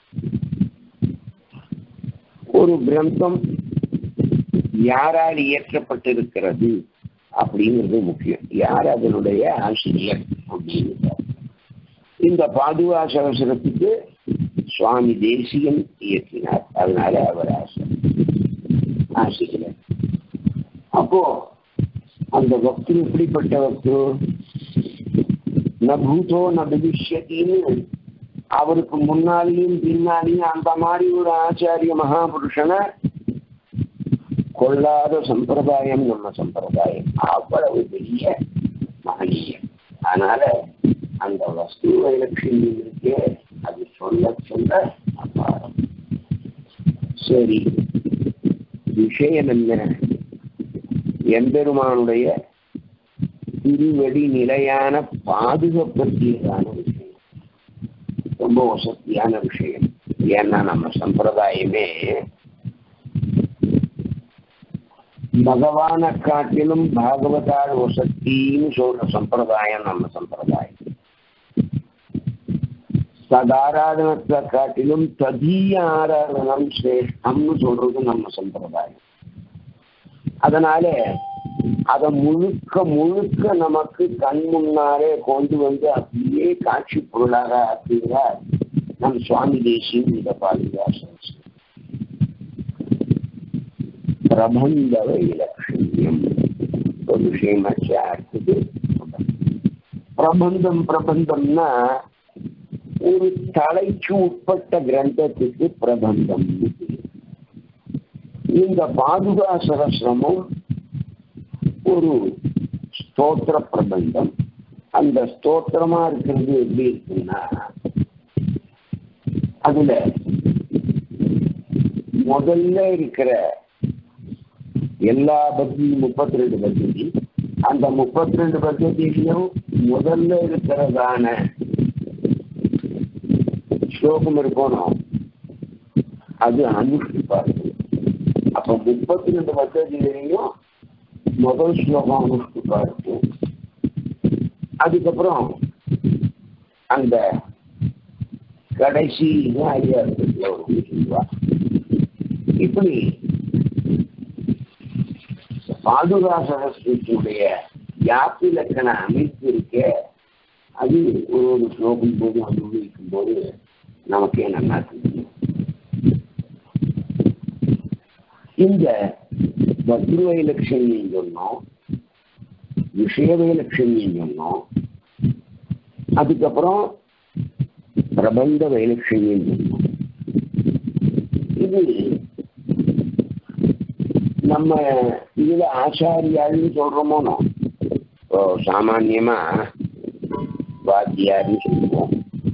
ஒரு கிரந்தம் யாரால் இயற்றப்பட்டிருக்கிறது அப்படிங்கிறது முக்கியம் யார் அதனுடைய ஆசிரியர் அப்படின்னு இந்த பாதுகா சகசரத்துக்கு சுவாமி தேசியன் இயற்றினார் அதனால அவர் ஆசிரியர் அப்போ அந்த பக்தி எப்படிப்பட்ட பக்து ந பூதோ ந பவிஷ்யத்தின்னு அவருக்கு முன்னாலேயும் பின்னாலேயும் அந்த மாதிரி ஒரு ஆச்சாரிய மகாபுருஷனை கொள்ளாத சம்பிரதாயம் நம்ம சம்பிரதாயம் அவ்வளவு பெரிய மகனீயம் அதனால அந்த வஸ்து வைலட்சுமி இருக்கே அது சொல்ல சொல்ல அபாரம் சரி விஷயம் என்ன எம்பெருமானுடைய திருவடி நிலையான பாதுகாப்பற்றியதான விஷயம் ரொம்ப வசதியான விஷயம் ஏன்னா நம்ம சம்பிரதாயமே பகவானை காட்டிலும் பாகவதால் வசத்தின்னு சொல்ற சம்பிரதாயம் நம்ம சம்பிரதாயம் சதாராதனத்தை காட்டிலும் ததீய ஆராதனம் சிரேஷ்டம்னு சொல்றது நம்ம சம்பிரதாயம் அதனால அதை முழுக்க முழுக்க நமக்கு கண் முன்னாலே கொண்டு வந்து அப்படியே காட்சி பொருளாக ஆக்குகிறார் நம் சுவாமி தேசியம் இந்த பாதுகாசம் பிரபந்த வைலட்சண்யம் ஒரு விஷயமாச்சு அடுத்தது பிரபந்தம் பிரபந்தம்னா ஒரு தலைக்கு உட்பட்ட கிரந்தத்துக்கு பிரபந்தம் இந்த பாதுகா சகசிரமும் ஒரு ஸ்தோத்திர பிரபந்தம் அந்த ஸ்தோத்திரமா இருக்கிறது எப்படி இருக்குன்னா அதுல முதல்ல இருக்கிற எல்லா பத்தியும் முப்பத்தி ரெண்டு பத்தி அந்த முப்பத்தி ரெண்டு பத்தியிலையும் முதல்ல இருக்கிறதான ஸ்லோகம் இருக்கணும் அது அனுஷ்டிப்பா இருக்கு அப்ப முப்பத்தி ரெண்டு பத்தியிலையும் முதல் ஸ்லோகம் அனுஷ்டிப்பா இருக்கும் அதுக்கப்புறம் அந்த கடைசி ஐயா சொல்லுவா இப்படி பாதுகா சரஸ்வதியுடைய யாப்பிலக்கண அமைப்பு இருக்க அது ஒரு ஒரு ஸ்லோகம் போது அனுபவிக்கும் போது நமக்கே நல்லா தெரியும் இந்த பத்ருவை லட்சுமின்னு சொன்னோம் விஷயவை லட்சுமின்னு சொன்னோம் அதுக்கப்புறம் பிரபந்த வைலட்சுமின்னு சொன்னோம் இது நம்ம இதுல ஆச்சாரியாருன்னு சொல்றோமோ இப்போ சாமான்யமா வாத்தியார்னு சொல்லுவோம்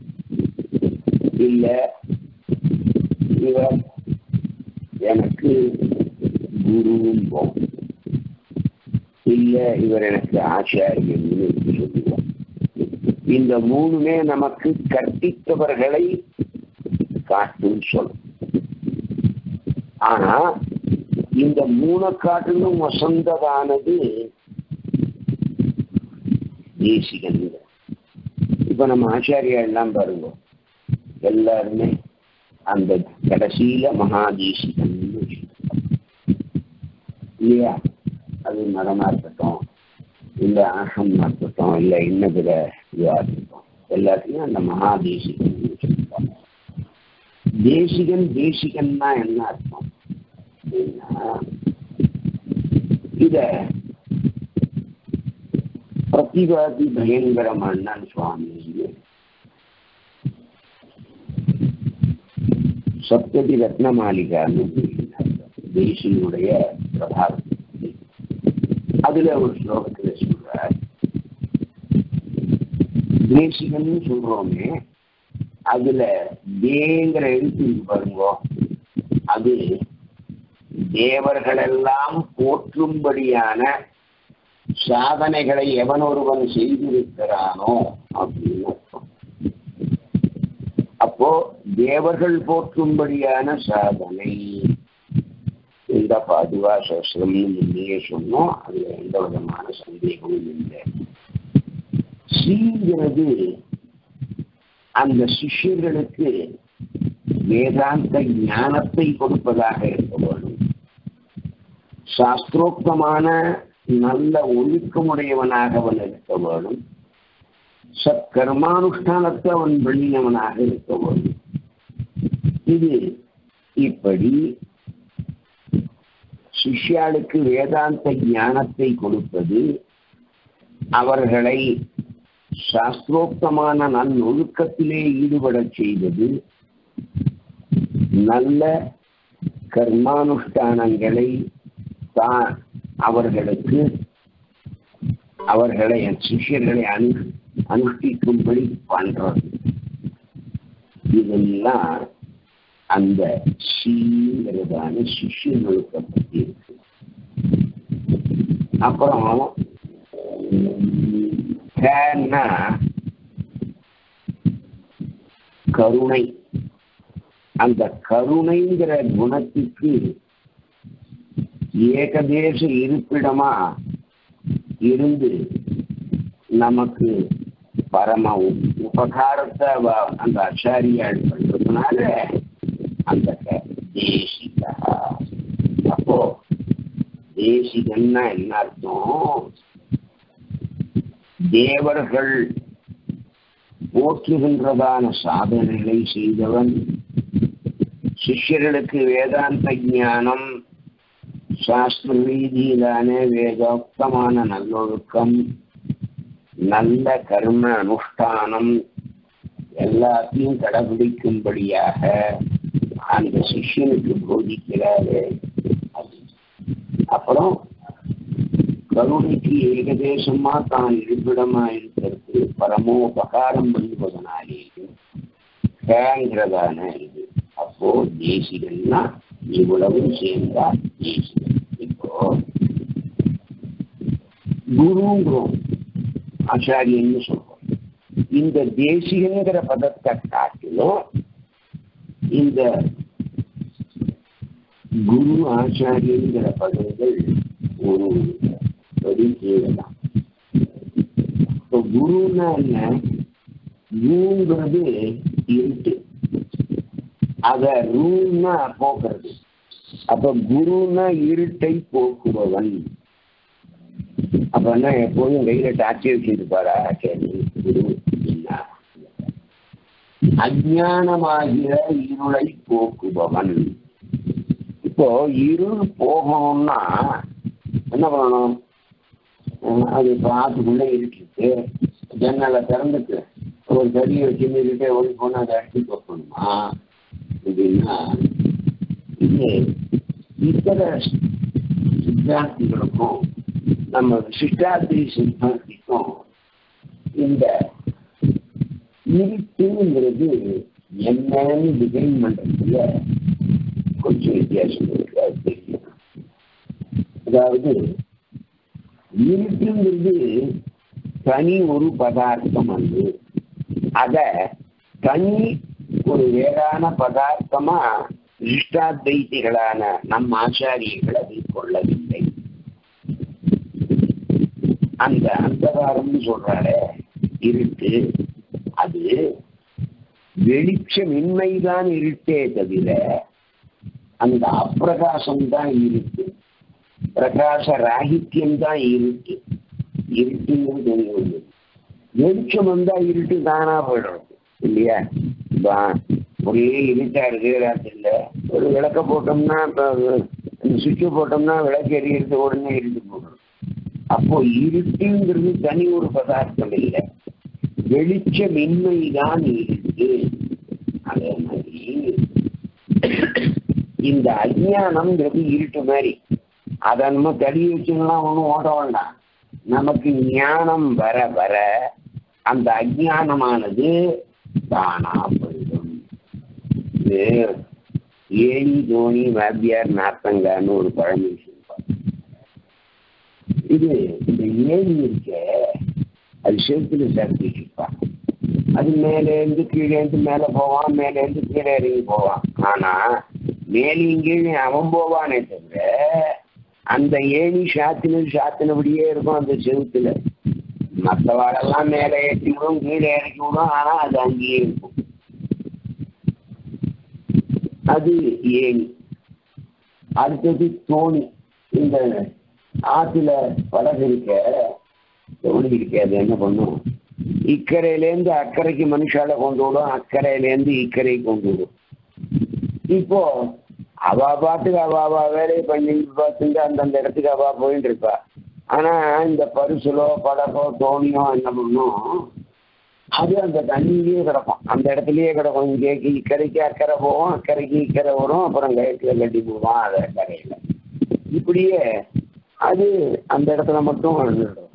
இல்ல இவர் எனக்கு குருவோம் இல்ல இவர் எனக்கு ஆச்சாரியன்னு சொல்லுவோம் இந்த மூணுமே நமக்கு கற்பித்தவர்களை காட்டும் சொல்லும் ஆனா இந்த மூணு காட்டிலும் வசந்ததானது தேசிகன் இப்ப நம்ம ஆச்சாரியா எல்லாம் பாருங்க எல்லாருமே அந்த கடைசியில மகாதேசிகன் இல்லையா அது மதமா இருக்கட்டும் இல்ல ஆசமா இருக்கட்டும் இல்ல இன்னதுல இதுவா இருக்கட்டும் எல்லாத்தையும் அந்த மகாதேசிகன் சொல்லுவாங்க தேசிகன் தேசிகன்னா என்ன அர்த்தம் அப்படின்னா இத பிரதிவாதி பயங்கரமான சுவாமி சப்ததி ரத்ன மாளிகான்னு தேசியனுடைய பிரபாவம் அதுல ஒரு ஸ்லோகத்துல சொல்றார் தேசிகன்னு சொல்றோமே அதுல தேங்கிற எழுத்து இருக்கு பாருங்க அது தேவர்களெல்லாம் போற்றும்படியான சாதனைகளை எவன் ஒருவன் செய்திருக்கிறானோ அப்படின்னு அர்த்தம் அப்போ தேவர்கள் போற்றும்படியான சாதனை இந்த பாதுகா சஸ்திரம்னு முன்னையே சொன்னோம் அதுல எந்த விதமான சந்தேகமும் இல்லை ஸ்ரீங்கிறது அந்த சிஷ்யர்களுக்கு வேதாந்த ஞானத்தை கொடுப்பதாக இருக்க வேண்டும் சாஸ்திரோக்தமான நல்ல ஒழுக்கமுடையவனாக அவன் இருக்க வேண்டும் சத்கர்மானுஷ்டானத்தை அவன் பண்ணினவனாக இருக்க வேண்டும் இது இப்படி சிஷ்யாளுக்கு வேதாந்த ஞானத்தை கொடுப்பது அவர்களை சாஸ்திரோக்தமான நல்லொழுக்கத்திலே ஈடுபடச் செய்வது நல்ல கர்மானுஷ்டானங்களை தான் அவர்களுக்கு அவர்களை சிஷ்யர்களை அனு அனுஷ்டிக்கும்படி பண்றது இதெல்லாம் அந்த சீங்கிறதான சிஷ்யர்களுக்கு பற்றி இருக்கு அப்புறம் கேன்னா கருணை அந்த கருணைங்கிற குணத்துக்கு ஏகதேச இருப்பிடமா இருந்து நமக்கு பரம உபகாரத்தை அந்த ஆச்சாரியால் பண்றதுனால அந்த தேசிகா அப்போ தேசிகன்னா என்ன அர்த்தம் தேவர்கள் போற்றுகின்றதான சாதனைகளை செய்தவன் சிஷ்யர்களுக்கு வேதாந்த ஞானம் சாஸ்திர ரீதியிலான வேதோக்தமான நல்லொழுக்கம் நல்ல கர்ம அனுஷ்டானம் எல்லாத்தையும் கடைபிடிக்கும்படியாக அந்த சிஷ்யனுக்கு போதிக்கிறாரு அப்புறம் கருணைக்கு ஏகதேசமா தான் இருப்பிடமா இருக்கிறது பரமோபகாரம் பண்ணுவதனாலேயும் கேங்கிறதான இது அப்போ தேசிகன்னா இவ்வளவும் சேர்ந்தா தேசிகன் இப்போ குருங்கிறோம் ஆச்சாரியன்னு சொல்றோம் இந்த தேசிகங்கிற பதத்தை காட்டிலும் இந்த குரு ஆச்சாரியங்கிற பதங்கள் ஒரு படி கீழதான் இப்போ குருன்னா என்ன குருங்கிறது இருட்டு அத ரூன்னா போக்குறது அப்ப குருன்னா இருட்டை போக்குபவன் அப்ப என்ன எப்போதும் கையில டார்ச்சி வச்சிருப்பாரா சரி குரு அப்படின்னா அஜானமாகிற இருளை போக்குபவன் இப்போ இருள் போகணும்னா என்ன பண்ணணும் அது இப்போ ஆத்துக்குள்ள இருக்கு ஜன்னலை திறந்துட்டு ஒரு தடியை வச்சு நின்றுட்டு ஓடி போனால் அதை அடிச்சு போக்கணுமா அப்படின்னா இது இத்தர சித்தாந்திகளுக்கும் நம்ம சிஷ்டாந்தி சித்தாந்திக்கும் இந்த இருட்டுங்கிறது என்னன்னு டிசைன் பண்றதுல கொஞ்சம் வித்தியாசம் இருக்கு அது தெரியும் அதாவது இருட்டுங்கிறது தனி ஒரு பதார்த்தம் அல்ல அத தனி ஒரு வேறான பதார்த்தமா இஷ்டாத்வைத்திகளான நம் ஆச்சாரியர்கள் அதை கொள்ளவில்லை அந்த அந்தகாரம்னு சொல்றாரு இருட்டு அது வெளிச்சமின்மைதான் இருட்டே தவிர அந்த அப்பிரகாசம் தான் இருட்டு பிரகாச ராகித்யம் தான் இருட்டு இருட்டுங்கிறது தெரியும் வெளிச்சம் வந்தா இருட்டு தானா போயிடும் இல்லையா ஒரே இருட்டா இருக்கு ராத்திரில ஒரு விளக்க போட்டோம்னா சுவிட்சு போட்டோம்னா விளக்கு எரியறது உடனே இருட்டு போடும் அப்போ இருட்டுங்கிறது தனி ஒரு பதார்த்தம் இல்லை வெளிச்சமின்மை தான் இருக்கு அதே மாதிரி இந்த அஜானம்ங்கிறது இருட்டு மாதிரி அதை நம்ம தடி வச்சுலாம் ஒன்றும் ஓட வேண்டாம் நமக்கு ஞானம் வர வர அந்த அஜானமானது தானா போயிடும் இது ஏணி தோணி வாத்தியார் நாத்தங்கான்னு ஒரு பழமொழி சொல்லுவாங்க இது இந்த ஏணி இருக்க அது செலுத்துல சேர்த்து வச்சிருப்பான் அது மேலேருந்து கீழேருந்து மேலே போவான் மேலேருந்து கீழே இறங்கி போவான் ஆனா மேலேயும் கீழே அவன் போவானே தவிர அந்த ஏணி சாத்தினு சாத்தினபடியே இருக்கும் அந்த செவுத்துல மற்றவாடெல்லாம் மேலே ஏற்றி விடும் கீழே இறக்கி விடும் ஆனா அது அங்கேயே இருக்கும் அது ஏணி அடுத்தது தோணி இந்த ஆத்துல படகு இருக்க தோணி இருக்க அது என்ன பண்ணும் இக்கரையிலேருந்து அக்கறைக்கு மனுஷால கொண்டு விடும் அக்கறையிலேருந்து இக்கரை கொண்டு விடும் இப்போ அவா பாட்டுக்கு அவா அவா வேலையை பண்ணி பார்த்துட்டு அந்தந்த இடத்துக்கு அவா போயிட்டு இருப்பா ஆனா இந்த பரிசுலோ படகோ தோணியோ என்ன பண்ணும் அது அந்த தண்ணியிலேயே கிடக்கும் அந்த இடத்துலயே கிடக்கும் இங்கே இக்கரைக்கு அக்கறை போவோம் அக்கறைக்கு இக்கரை வரும் அப்புறம் கயத்துல கட்டி போவோம் அதை கரையில இப்படியே அது அந்த இடத்துல மட்டும் இருக்கும்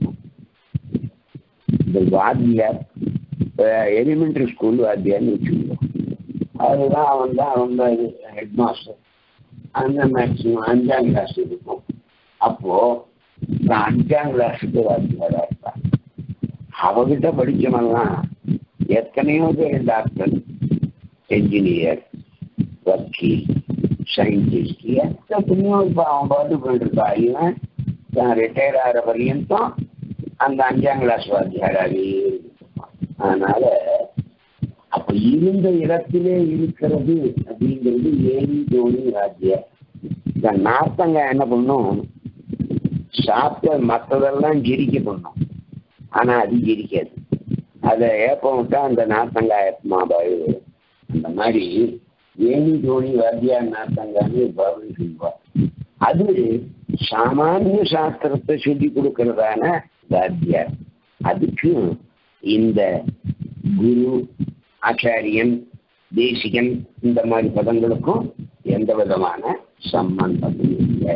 இந்த வாத்தியார் எலிமெண்ட்ரி ஸ்கூல் வாத்தியார்னு வச்சுக்கோங்க அதுதான் அவன் தான் அவன் தான் இது ஹெட் மாஸ்டர் அந்த மேக்ஸிமம் அஞ்சாம் கிளாஸ் இருக்கும் அப்போ நான் அஞ்சாம் கிளாஸுக்கு வாத்தியாரா இருப்பேன் அவகிட்ட படிச்சவன்லாம் எத்தனையோ பேர் டாக்டர் என்ஜினியர் வக்கீல் சயின்டிஸ்ட் எத்தனையோ இப்போ அவன் பாட்டு போயிட்டு இவன் தான் ரிட்டையர் ஆகிற பர்யந்தம் அந்த அஞ்சாம் கிளாஸ் வாத்தியாராகவே அதனால அப்ப இருந்த இடத்திலே இருக்கிறது அப்படிங்கிறது ஏனி தோணி வாத்தியார் இந்த நார்த்தங்க என்ன பண்ணும் சாப்பிட்ட மற்றதெல்லாம் ஜெரிக்க பண்ணும் ஆனா அது ஜெரிக்காது அதை ஏப்பம் விட்டா அந்த நார்த்தங்காய் ஏப்பமா பாய் அந்த மாதிரி ஏனி தோணி வாத்தியார் நார்த்தங்கான்னு பாபு சொல்லுவார் அது சாமானிய சாஸ்திரத்தை சொல்லி கொடுக்கறதான வாத்தியார் அதுக்கு இந்த குரு ஆச்சாரியன் தேசிகன் இந்த மாதிரி பதங்களுக்கும் எந்த விதமான சம்பந்தமும் இல்லை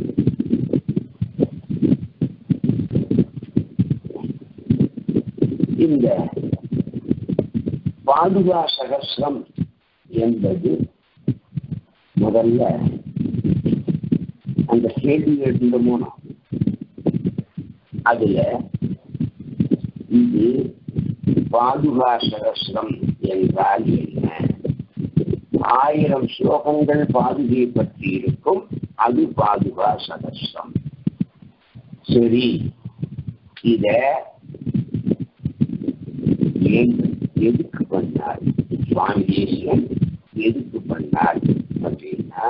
இந்த பாதுகா சகசிரம் என்பது முதல்ல அந்த கேள்வி எழுந்தமோனா அதுல இது பாதுகா சகசிரம் என்றால் என்ன ஆயிரம் ஸ்லோகங்கள் பாதுகையை பற்றி இருக்கும் அது பாதுகா சகசிரம் சரி இத ஏன் எதுக்கு பண்ணார் சுவாமி தேசியன் எதுக்கு பண்ணார் அப்படின்னா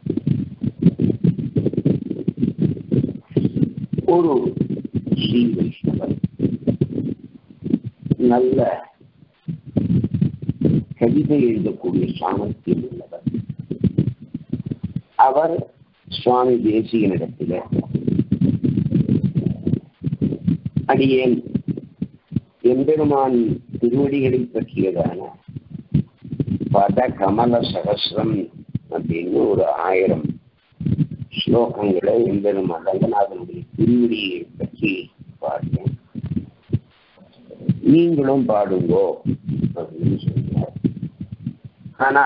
ஒரு ஸ்ரீ வைஷ்ணவர் நல்ல கவிதை எழுதக்கூடிய சாமர்த்தியம் உள்ளவர் அவர் சுவாமி தேசியனிடத்தில் அடியேன் எம்பெருமான் திருவடிகளை பற்றியதான பத கமல சகசிரம் அப்படின்னு ஒரு ஆயிரம் ஸ்லோகங்களை எம்பெருமான் ரங்கநாதனுடைய திருவடியை பற்றி பாடினேன் நீங்களும் பாடுங்கோ அப்படின்னு சொன்னார் ஆனா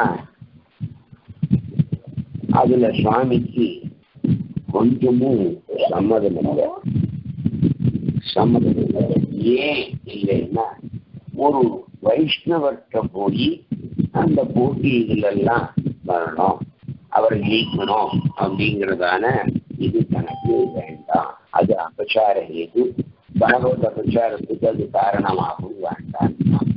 அதுல சுவாமிக்கு கொஞ்சமும் சம்மதம் இல்லை சம்மதம் இல்லை ஏன் இல்லைன்னா ஒரு வைஷ்ணவர்கிட்ட போய் அந்த போட்டிகளெல்லாம் வரணும் அவர் ஜெயிக்கணும் அப்படிங்கிறதான இது தனக்கு வேண்டாம் அது அபச்சார ஏது பகவத் அபச்சாரத்துக்கு அது காரணமாகவும் வேண்டாம்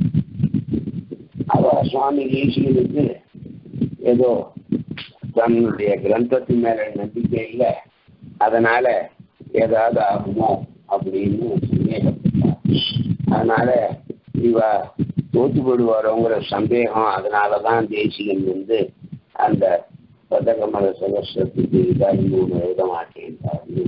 அவ சுவாமி தேசியனுக்கு ஏதோ தன்னுடைய கிரந்தத்தின் மேல நம்பிக்கை இல்லை அதனால ஏதாவது ஆகுமோ அப்படின்னு சந்தேகப்பட்டார் அதனால இவ தோத்து போடுவாரோங்கிற சந்தேகம் அதனாலதான் தேசிகன் வந்து அந்த பதகமல சகசிரத்துக்கு இதாகி மூணு எழுத மாட்டேன்றாரு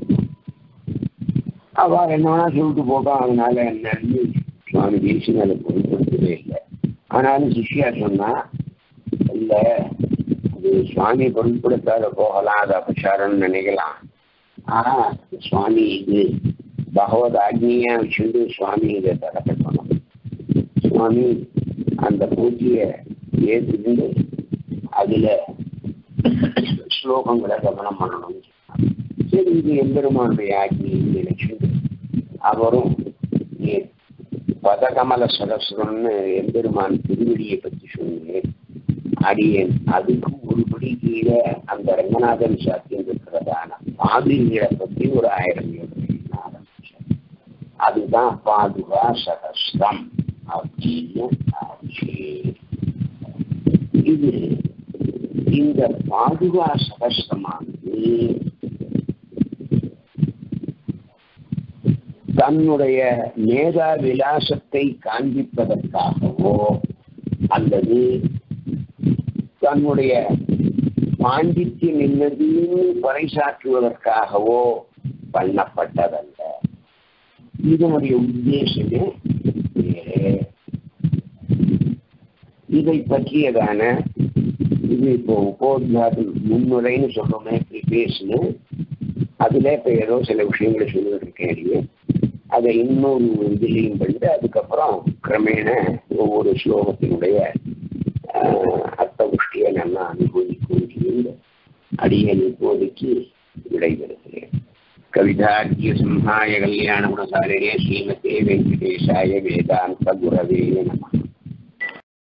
அவ என்ன வேணா சொல்லிட்டு போகும் அதனால என்னன்னு சுவாமி தேசிகன் அதை பொருட்படுத்தவே இல்லை ஆனாலும் சிஷ்யா சொன்னா இல்ல அது சுவாமி பொருட்படுத்தாத போகலாம் அது அபசாரம்னு நினைக்கலாம் ஆனா சுவாமி இது பகவத் ஆக்னியா வச்சுட்டு சுவாமி இதை தடக்கணும் சுவாமி அந்த பூஜையை ஏற்றுக்கிண்டு அதுல ஸ்லோகங்களை கவனம் பண்ணணும் சரி இது எம்பெருமானுடைய ஆக்னின்னு நினைச்சுட்டு அவரும் நீ பதகமல சகசுரம்னு எம்பெருமான் திருவடியை பற்றி சொன்னேன் அடியேன் அதுக்கும் ஒருபடி கீழே அந்த ரங்கநாதன் சாத்தியம் இருக்கிறதான மாதிரிகளை பற்றி ஒரு ஆயிரம் யோசனை ஆரம்பிச்சேன் அதுதான் பாதுகா சகஸ்ரம் அப்படின்னு ஆச்சு இது இந்த பாதுகா சகஸ்ரமானது தன்னுடைய மேதா விலாசத்தை காண்பிப்பதற்காகவோ அல்லது தன்னுடைய பாண்டித்யம் என்னதுன்னு பறைசாற்றுவதற்காகவோ பண்ணப்பட்டதல்ல இதனுடைய உத்தேசமே வேறு இதை பற்றியதான இது இப்போ உபோத்காது முன்னுரைன்னு சொல்றோமே பேசுன்னு அதுல இப்ப ஏதோ சில விஷயங்களை சொல்லிட்டு இருக்கேன் அதை இன்னொரு இதுலையும் பண்ணிட்டு அதுக்கப்புறம் கிரமேண ஒவ்வொரு ஸ்லோகத்தினுடைய அர்த்தபுஷ்டியை நல்லா அனுபவிக்கும் அடியன் இப்போதைக்கு விடைபெறுகிறேன் கவிதார்க்கிய சிம்ஹாய கல்யாண குணசாலினே ஸ்ரீமதே வெங்கடேஷாய வேதாந்த குரவே நம